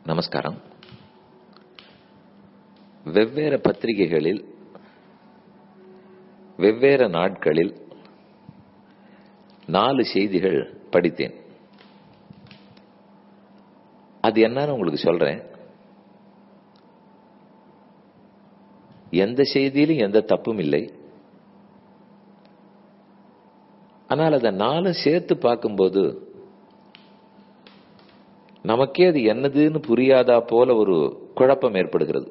நமஸ்காரம் வெவ்வேறு பத்திரிகைகளில் வெவ்வேறு நாட்களில் நாலு செய்திகள் படித்தேன் அது என்னன்னு உங்களுக்கு சொல்றேன் எந்த செய்தியிலும் எந்த தப்பும் இல்லை ஆனால் அதை நாளும் சேர்த்து பார்க்கும்போது நமக்கே அது என்னதுன்னு புரியாதா போல ஒரு குழப்பம் ஏற்படுகிறது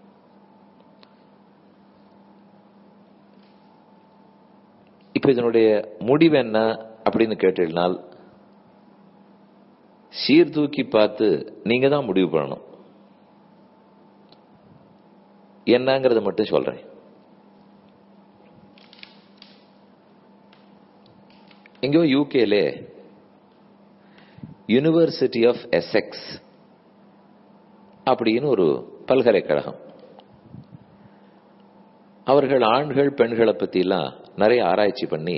இப்ப இதனுடைய முடிவு என்ன அப்படின்னு கேட்டீங்கனால் சீர்தூக்கி பார்த்து நீங்க தான் முடிவு பண்ணணும் என்னங்கிறத மட்டும் சொல்றேன் எங்கேயோ யூகேல யூனிவர்சிட்டி ஆஃப் எசெக்ஸ் அப்படின்னு ஒரு பல்கலைக்கழகம் அவர்கள் ஆண்கள் பெண்களை பத்திலாம் நிறைய ஆராய்ச்சி பண்ணி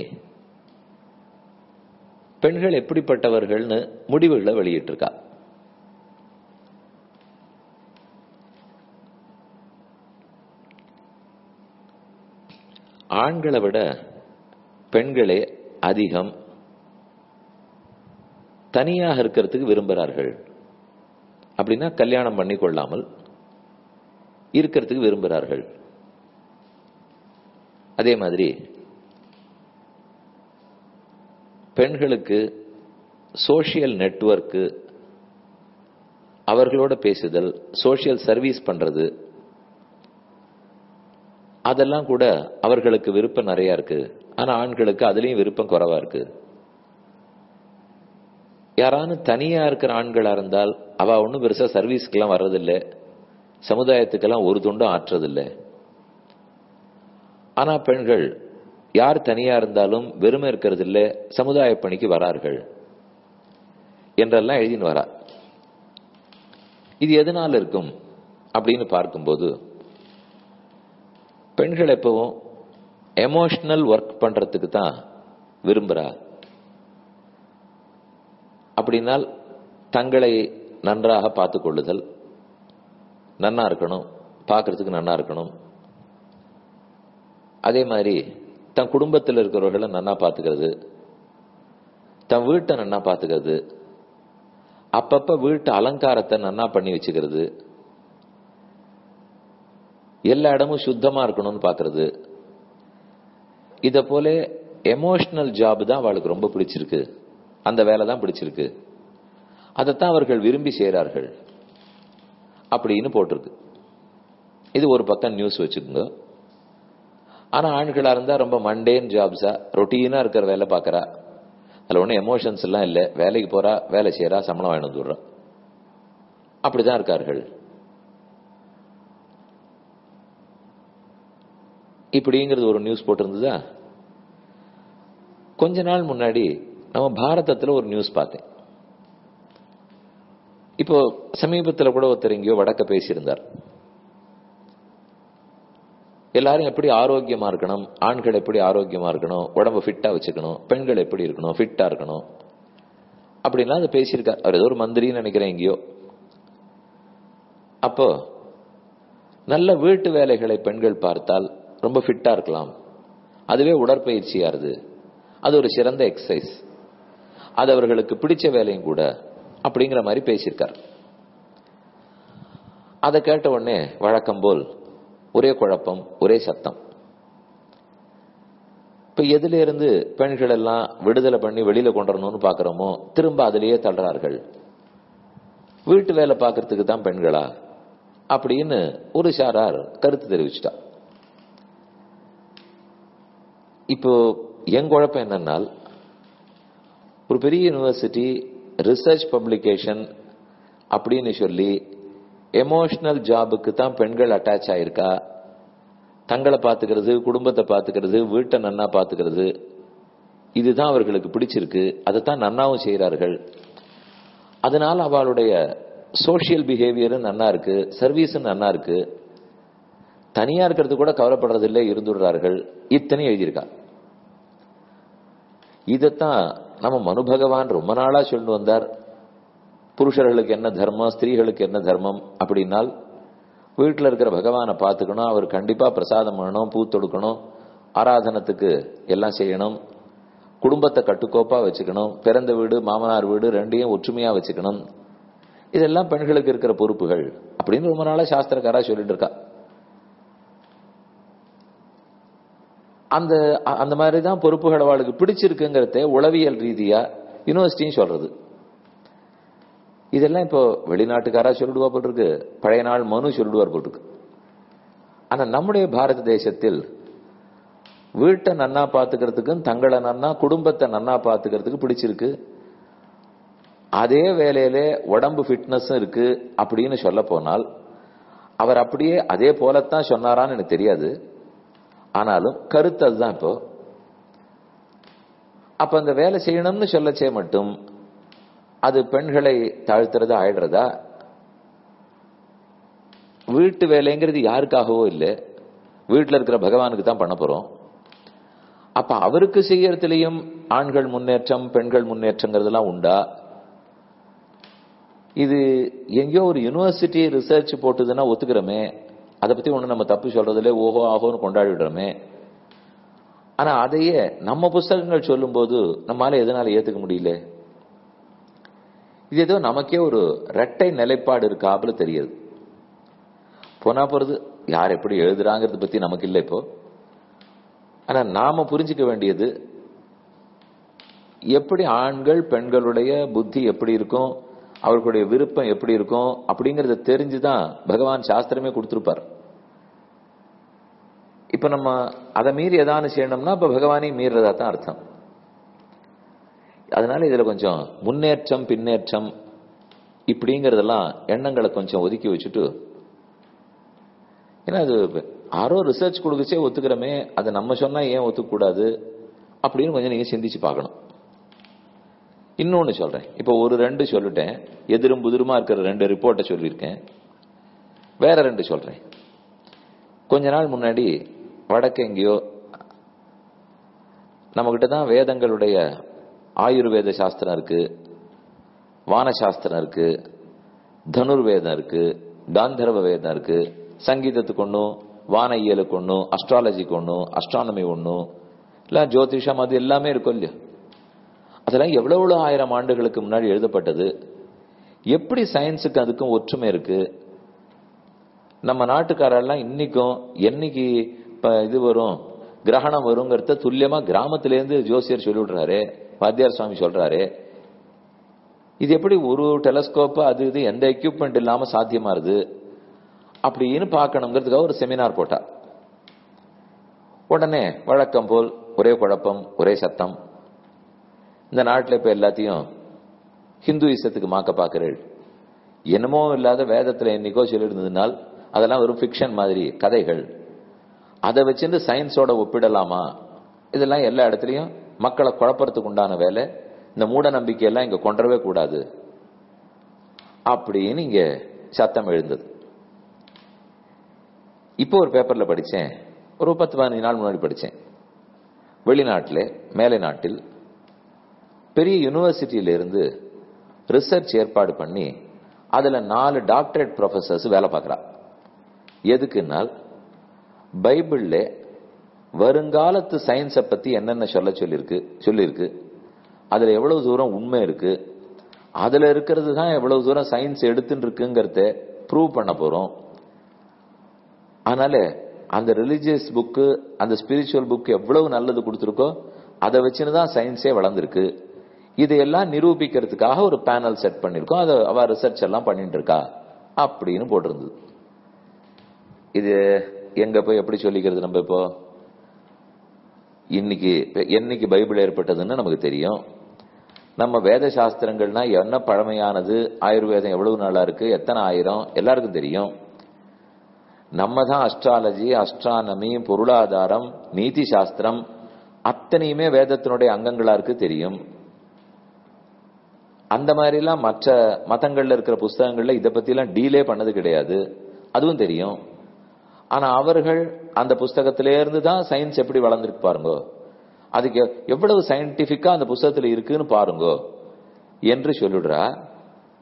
பெண்கள் எப்படிப்பட்டவர்கள்னு முடிவுகளை வெளியிட்டிருக்கா ஆண்களை விட பெண்களே அதிகம் தனியாக இருக்கிறதுக்கு விரும்புகிறார்கள் அப்படின்னா கல்யாணம் பண்ணி கொள்ளாமல் இருக்கிறதுக்கு விரும்புகிறார்கள் அதே மாதிரி பெண்களுக்கு சோசியல் நெட்வொர்க்கு அவர்களோட பேசுதல் சோசியல் சர்வீஸ் பண்றது அதெல்லாம் கூட அவர்களுக்கு விருப்பம் நிறைய இருக்கு ஆனா ஆண்களுக்கு அதுலயும் விருப்பம் குறைவா இருக்கு யாரானு தனியா இருக்கிற ஆண்களா இருந்தால் அவ ஒன்றும் பெருசா சர்வீஸ்க்கெல்லாம் வர்றதில்லை சமுதாயத்துக்கெல்லாம் ஒரு துண்டும் ஆற்றுறதில்லை ஆனா பெண்கள் யார் தனியா இருந்தாலும் வெறுமை இருக்கிறது இல்லை சமுதாய பணிக்கு வரார்கள் என்றெல்லாம் எழுதின்னு வரா இது எதனால இருக்கும் அப்படின்னு பார்க்கும்போது பெண்கள் எப்பவும் எமோஷனல் ஒர்க் பண்றதுக்கு தான் விரும்புறா அப்படின்னால் தங்களை நன்றாக பார்த்து கொள்ளுதல் நன்னா இருக்கணும் பார்க்கறதுக்கு நன்னா இருக்கணும் அதே மாதிரி தன் குடும்பத்தில் இருக்கிறவர்களை நன்னா பார்த்துக்கிறது தன் வீட்டை நன்னா பார்த்துக்கிறது அப்பப்ப வீட்டு அலங்காரத்தை நன்னா பண்ணி வச்சுக்கிறது எல்லா இடமும் சுத்தமா இருக்கணும்னு பாக்குறது இத போல எமோஷனல் ஜாப் தான் அவளுக்கு ரொம்ப பிடிச்சிருக்கு அந்த வேலை தான் பிடிச்சிருக்கு அதைத்தான் அவர்கள் விரும்பி செய்கிறார்கள் அப்படின்னு போட்டிருக்கு இது ஒரு பக்கம் நியூஸ் வச்சுக்கோங்க ஆனா ஆண்களா இருந்தா ரொம்ப மண்டேன் ஜாப்ஸா ரொட்டீனா இருக்கிற வேலை பாக்குறா அதுல ஒன்றும் எமோஷன்ஸ் எல்லாம் இல்லை வேலைக்கு போறா வேலை செய்யறா சம்பளம் வாங்கி வந்துடுறா அப்படிதான் இருக்கார்கள் இப்படிங்கிறது ஒரு நியூஸ் போட்டிருந்ததா கொஞ்ச நாள் முன்னாடி நம்ம பாரதத்துல ஒரு நியூஸ் பார்த்தேன் இப்போ சமீபத்தில் கூட ஒருத்தர் எங்கேயோ வடக்க பேசியிருந்தார் எல்லாரும் எப்படி ஆரோக்கியமா இருக்கணும் ஆண்கள் எப்படி ஆரோக்கியமா இருக்கணும் உடம்ப ஃபிட்டா வச்சுக்கணும் பெண்கள் எப்படி இருக்கணும் ஃபிட்டா இருக்கணும் அப்படின்லாம் அதை பேசியிருக்கார் அவர் ஏதோ ஒரு மந்திரின்னு நினைக்கிறேன் எங்கேயோ அப்போ நல்ல வீட்டு வேலைகளை பெண்கள் பார்த்தால் ரொம்ப ஃபிட்டா இருக்கலாம் அதுவே உடற்பயிற்சியாருது அது ஒரு சிறந்த எக்ஸசைஸ் அது அவர்களுக்கு பிடிச்ச வேலையும் கூட அப்படிங்கிற மாதிரி பேசியிருக்கார் அதை கேட்ட உடனே வழக்கம் போல் ஒரே குழப்பம் ஒரே சத்தம் இப்ப எதுல இருந்து பெண்கள் எல்லாம் விடுதலை பண்ணி வெளியில கொண்டுறணும்னு பாக்குறோமோ திரும்ப அதிலேயே தள்ளுறார்கள் வீட்டு வேலை பார்க்கறதுக்கு தான் பெண்களா அப்படின்னு ஒரு சாரார் கருத்து தெரிவிச்சிட்டா இப்போ என் குழப்பம் என்னன்னால் ஒரு பெரிய யூனிவர்சிட்டி ரிசர்ச் பப்ளிகேஷன் அப்படின்னு சொல்லி எமோஷனல் ஜாபுக்கு தான் பெண்கள் அட்டாச் ஆயிருக்கா தங்களை பார்த்துக்கிறது குடும்பத்தை பார்த்துக்கிறது வீட்டை நன்னா பார்த்துக்கிறது இதுதான் அவர்களுக்கு பிடிச்சிருக்கு அதைத்தான் நன்னாவும் செய்கிறார்கள் அதனால அவளுடைய சோசியல் பிஹேவியரும் நன்னா இருக்கு சர்வீஸும் நன்னா இருக்கு தனியா இருக்கிறது கூட கவலைப்படுறதில்லை இருந்துடுறார்கள் இத்தனை எழுதியிருக்கா இதத்தான் நம்ம மனு பகவான் ரொம்ப நாளா சொல்லி வந்தார் புருஷர்களுக்கு என்ன தர்மம் ஸ்திரீகளுக்கு என்ன தர்மம் அப்படின்னால் வீட்டில் இருக்கிற பகவானை பார்த்துக்கணும் அவர் கண்டிப்பா பிரசாதம் பண்ணணும் பூ தொடுக்கணும் ஆராதனத்துக்கு எல்லாம் செய்யணும் குடும்பத்தை கட்டுக்கோப்பா வச்சுக்கணும் பிறந்த வீடு மாமனார் வீடு ரெண்டையும் ஒற்றுமையா வச்சுக்கணும் இதெல்லாம் பெண்களுக்கு இருக்கிற பொறுப்புகள் அப்படின்னு ரொம்ப நாளா சாஸ்திரக்காரா சொல்லிட்டு இருக்கா அந்த அந்த மாதிரி தான் பொறுப்புகள் அவளுக்கு பிடிச்சிருக்குங்கிறத உளவியல் ரீதியா யூனிவர்சிட்டியும் சொல்றது இதெல்லாம் இப்போ வெளிநாட்டுக்காரா சொல்லிடுவா போட்டிருக்கு பழைய நாள் மனு சொல்லிடுவார் போட்டிருக்கு ஆனா நம்முடைய பாரத தேசத்தில் வீட்டை நன்னா பாத்துக்கிறதுக்கும் தங்களை நன்னா குடும்பத்தை நன்னா பாத்துக்கிறதுக்கு பிடிச்சிருக்கு அதே வேலையில உடம்பு ஃபிட்னஸும் இருக்கு அப்படின்னு சொல்ல போனால் அவர் அப்படியே அதே போலத்தான் சொன்னாரான்னு எனக்கு தெரியாது ஆனாலும் கருத்து அதுதான் இப்போ அப்ப அந்த வேலை செய்யணும்னு சொல்லச்சே மட்டும் அது பெண்களை தாழ்த்துறதா ஆயிடுறதா வீட்டு வேலைங்கிறது யாருக்காகவோ இல்லை வீட்டில் இருக்கிற பகவானுக்கு தான் பண்ண போறோம் அப்ப அவருக்கு செய்யறதுலயும் ஆண்கள் முன்னேற்றம் பெண்கள் முன்னேற்றங்கிறதுலாம் உண்டா இது எங்கேயோ ஒரு யூனிவர்சிட்டி ரிசர்ச் போட்டுதுன்னா ஒத்துக்கிறோமே அதை பத்தி ஒண்ணு நம்ம தப்பு சொல்றதுல ஓஹோ ஆஹோன்னு கொண்டாடிடுறோமே ஆனா அதையே நம்ம புஸ்தகங்கள் சொல்லும் போது நம்மளால எதனால ஏத்துக்க முடியல இது ஏதோ நமக்கே ஒரு ரெட்டை நிலைப்பாடு இருக்காப்புல தெரியுது போனா போறது யார் எப்படி எழுதுறாங்கிறத பத்தி நமக்கு இல்லை இப்போ ஆனா நாம புரிஞ்சுக்க வேண்டியது எப்படி ஆண்கள் பெண்களுடைய புத்தி எப்படி இருக்கும் அவர்களுடைய விருப்பம் எப்படி இருக்கும் அப்படிங்கறத தெரிஞ்சுதான் பகவான் சாஸ்திரமே கொடுத்திருப்பார் இப்ப நம்ம அதை மீறி ஏதாவது செய்யணும்னா இப்ப பகவானே மீறதா தான் அர்த்தம் அதனால இதுல கொஞ்சம் முன்னேற்றம் பின்னேற்றம் இப்படிங்கறதெல்லாம் எண்ணங்களை கொஞ்சம் ஒதுக்கி வச்சுட்டு ஏன்னா அது யாரோ ரிசர்ச் கொடுக்கச்சே ஒத்துக்கிறோமே அதை நம்ம சொன்னா ஏன் ஒத்துக்கூடாது அப்படின்னு கொஞ்சம் நீங்க சிந்திச்சு பார்க்கணும் இன்னொன்னு சொல்றேன் இப்போ ஒரு ரெண்டு சொல்லிட்டேன் எதிரும் புதிருமா இருக்கிற ரெண்டு ரிப்போர்ட்டை சொல்லியிருக்கேன் வேற ரெண்டு சொல்றேன் கொஞ்ச நாள் முன்னாடி வடக்கு எங்கேயோ நம்மகிட்ட தான் வேதங்களுடைய ஆயுர்வேத சாஸ்திரம் இருக்கு வானசாஸ்திரம் இருக்கு தனுர்வேதம் இருக்கு காந்தர்வ வேதம் இருக்கு சங்கீதத்துக்கு ஒன்றும் வானையியலுக்கு ஒன்றும் அஸ்ட்ராலஜிக்கு ஒன்றும் அஸ்ட்ரானமி ஒன்றும் இல்லை ஜோதிஷம் அது எல்லாமே இருக்கும் இல்லையா அதெல்லாம் எவ்வளவு எவ்வளவு ஆயிரம் ஆண்டுகளுக்கு முன்னாடி எழுதப்பட்டது எப்படி சயின்ஸுக்கு அதுக்கும் ஒற்றுமை இருக்கு நம்ம நாட்டுக்காரெல்லாம் இன்னைக்கும் என்னைக்கு இப்ப இது வரும் கிரகணம் வருங்கிறத துல்லியமா கிராமத்திலேருந்து ஜோசியர் சொல்லி விடுறாரு வாத்தியார் சுவாமி சொல்றாரு இது எப்படி ஒரு டெலஸ்கோப் அது இது எந்த எக்யூப்மெண்ட் இல்லாம சாத்தியமா இருது அப்படின்னு பார்க்கணுங்கிறதுக்காக ஒரு செமினார் போட்டா உடனே வழக்கம் போல் ஒரே குழப்பம் ஒரே சத்தம் இந்த நாட்டில் இப்ப எல்லாத்தையும் ஹிந்துயிசத்துக்கு மாக்க பார்க்கிறேள் என்னமோ இல்லாத வேதத்துல என்னைக்கோ சொல்லியிருந்ததுனால் அதெல்லாம் ஒரு ஃபிக்ஷன் மாதிரி கதைகள் அதை வச்சிருந்து சயின்ஸோட ஒப்பிடலாமா இதெல்லாம் எல்லா இடத்துலயும் மக்களை குழப்பறதுக்கு உண்டான வேலை இந்த மூட நம்பிக்கையெல்லாம் இங்க கொண்டரவே கூடாது அப்படின்னு இங்க சத்தம் எழுந்தது இப்போ ஒரு பேப்பர்ல படிச்சேன் ஒரு பத்து பதினஞ்சு நாள் முன்னாடி படிச்சேன் வெளிநாட்டில் மேலை நாட்டில் பெரிய யூனிவர்சிட்டியில இருந்து ரிசர்ச் ஏற்பாடு பண்ணி அதுல நாலு டாக்டரேட் ப்ரொஃபசர்ஸ் வேலை பார்க்கறா எதுக்குன்னால் பைபிள்ல வருங்காலத்து சயின்ஸை பத்தி என்னென்ன சொல்ல சொல்லியிருக்கு சொல்லியிருக்கு அதுல எவ்வளவு தூரம் உண்மை இருக்கு அதுல இருக்கிறது தான் எவ்வளவு தூரம் சயின்ஸ் எடுத்துட்டு இருக்குங்கிறத ப்ரூவ் பண்ண போறோம் அதனால அந்த ரிலிஜியஸ் புக்கு அந்த ஸ்பிரிச்சுவல் புக் எவ்வளவு நல்லது கொடுத்துருக்கோ அதை வச்சுன்னு தான் சயின்ஸே வளர்ந்துருக்கு இதையெல்லாம் நிரூபிக்கிறதுக்காக ஒரு பேனல் செட் பண்ணிருக்கோம் அதை அவ ரிசர்ச் எல்லாம் பண்ணிட்டு இருக்கா அப்படின்னு போட்டிருந்தது இது எங்க போய் எப்படி சொல்லிக்கிறது நம்ம இப்போ இன்னைக்கு என்னைக்கு பைபிள் ஏற்பட்டதுன்னு நமக்கு தெரியும் நம்ம வேத சாஸ்திரங்கள்னா என்ன பழமையானது ஆயுர்வேதம் எவ்வளவு நாளா இருக்கு எத்தனை ஆயிரம் எல்லாருக்கும் தெரியும் நம்ம தான் அஸ்ட்ராலஜி அஸ்ட்ரானமி பொருளாதாரம் நீதி சாஸ்திரம் அத்தனையுமே வேதத்தினுடைய அங்கங்களா இருக்கு தெரியும் அந்த மாதிரிலாம் மற்ற மதங்கள்ல இருக்கிற புஸ்தகங்கள்ல இதை பத்தி எல்லாம் டீலே பண்ணது கிடையாது அதுவும் தெரியும் ஆனா அவர்கள் அந்த புஸ்தகத்திலே இருந்து தான் சயின்ஸ் எப்படி வளர்ந்துருக்கு பாருங்க அதுக்கு எவ்வளவு சயின்டிபிக்கா அந்த புஸ்தகத்துல இருக்குன்னு பாருங்க என்று சொல்லிடுறா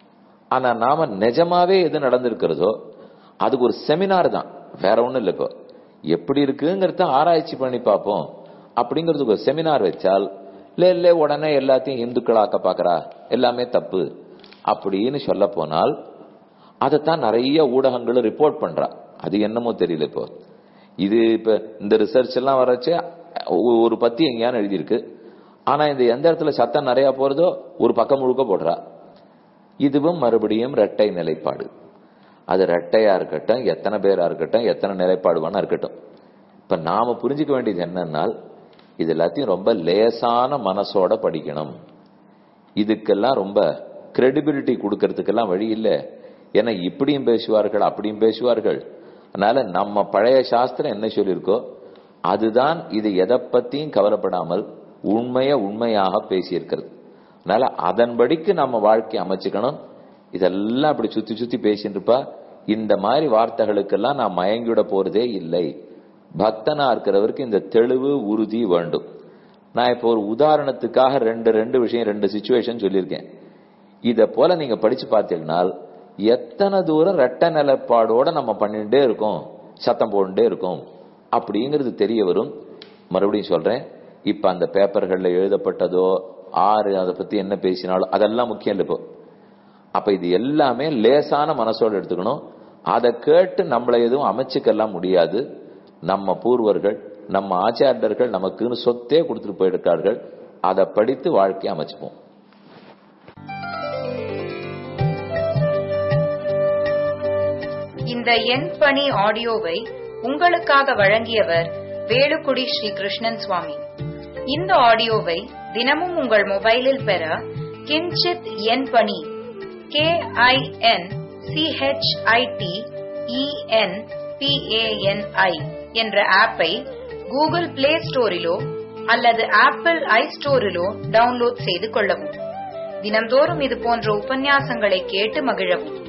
ஆனா நாம நிஜமாவே எது நடந்திருக்கிறதோ அதுக்கு ஒரு செமினார் தான் வேற ஒண்ணும் இல்லை இப்போ எப்படி இருக்குங்கிறத ஆராய்ச்சி பண்ணி பார்ப்போம் அப்படிங்கிறதுக்கு ஒரு செமினார் வச்சால் இல்ல இல்ல உடனே எல்லாத்தையும் இந்துக்களாக்க பாக்குறா எல்லாமே தப்பு அப்படின்னு சொல்ல போனால் அதைத்தான் நிறைய ஊடகங்களும் ரிப்போர்ட் பண்றா அது என்னமோ தெரியல இப்போ இது இப்ப இந்த ரிசர்ச் எல்லாம் வரச்சு ஒரு பத்தி எங்கேயானு எழுதியிருக்கு ஆனா இந்த எந்த இடத்துல சத்தம் நிறைய போறதோ ஒரு பக்கம் முழுக்க போடுறா இதுவும் மறுபடியும் இரட்டை நிலைப்பாடு அது ரெட்டையா இருக்கட்டும் எத்தனை பேரா இருக்கட்டும் எத்தனை நிலைப்பாடு வேணா இருக்கட்டும் இப்ப நாம புரிஞ்சுக்க வேண்டியது என்னன்னா இது எல்லாத்தையும் ரொம்ப லேசான மனசோட படிக்கணும் இதுக்கெல்லாம் ரொம்ப கிரெடிபிலிட்டி கொடுக்கறதுக்கெல்லாம் வழி இல்லை ஏன்னா இப்படியும் பேசுவார்கள் அப்படியும் பேசுவார்கள் அதனால நம்ம பழைய சாஸ்திரம் என்ன சொல்லியிருக்கோ அதுதான் இது எதை பத்தியும் கவலைப்படாமல் உண்மைய உண்மையாக பேசியிருக்கிறது அதனால அதன்படிக்கு நம்ம வாழ்க்கை அமைச்சுக்கணும் இதெல்லாம் அப்படி சுத்தி சுத்தி பேசிட்டு இருப்பா இந்த மாதிரி வார்த்தைகளுக்கெல்லாம் நான் மயங்கிவிட போறதே இல்லை பக்தனா இருக்கிறவருக்கு இந்த தெளிவு உறுதி வேண்டும் நான் இப்போ ஒரு உதாரணத்துக்காக ரெண்டு ரெண்டு விஷயம் ரெண்டு சுச்சுவேஷன் சொல்லியிருக்கேன் இத போல நீங்க படிச்சு பார்த்தீங்கன்னா எத்தனை தூரம் ரெட்ட நிலைப்பாடோட நம்ம பண்ணிட்டே இருக்கோம் சத்தம் போட்டுட்டே இருக்கோம் அப்படிங்கிறது தெரிய வரும் மறுபடியும் சொல்றேன் இப்ப அந்த பேப்பர்கள்ல எழுதப்பட்டதோ ஆறு அதை பத்தி என்ன பேசினாலும் அதெல்லாம் முக்கியம் இல்லை இப்போ அப்ப இது எல்லாமே லேசான மனசோட எடுத்துக்கணும் அதை கேட்டு நம்மளை எதுவும் அமைச்சுக்கெல்லாம் முடியாது நம்ம பூர்வர்கள் நம்ம ஆச்சாரியர்கள் நமக்குன்னு சொத்தே கொடுத்துட்டு போயிருக்கார்கள் அதை படித்து வாழ்க்கையை அமைச்சுப்போம் இந்த எண் பணி ஆடியோவை உங்களுக்காக வழங்கியவர் வேலுக்குடி ஸ்ரீ கிருஷ்ணன் சுவாமி இந்த ஆடியோவை தினமும் உங்கள் மொபைலில் பெற கிஞ்சித் எண் பணி கே ஐ என் சிஹெச்ஐடி இஎன் பிஏஎன்ஐ என்ற ஆப்பை கூகுள் பிளே ஸ்டோரிலோ அல்லது ஆப்பிள் ஐ ஸ்டோரிலோ டவுன்லோட் செய்து கொள்ளவும் தினம்தோறும் இது போன்ற உபன்யாசங்களை கேட்டு மகிழவும்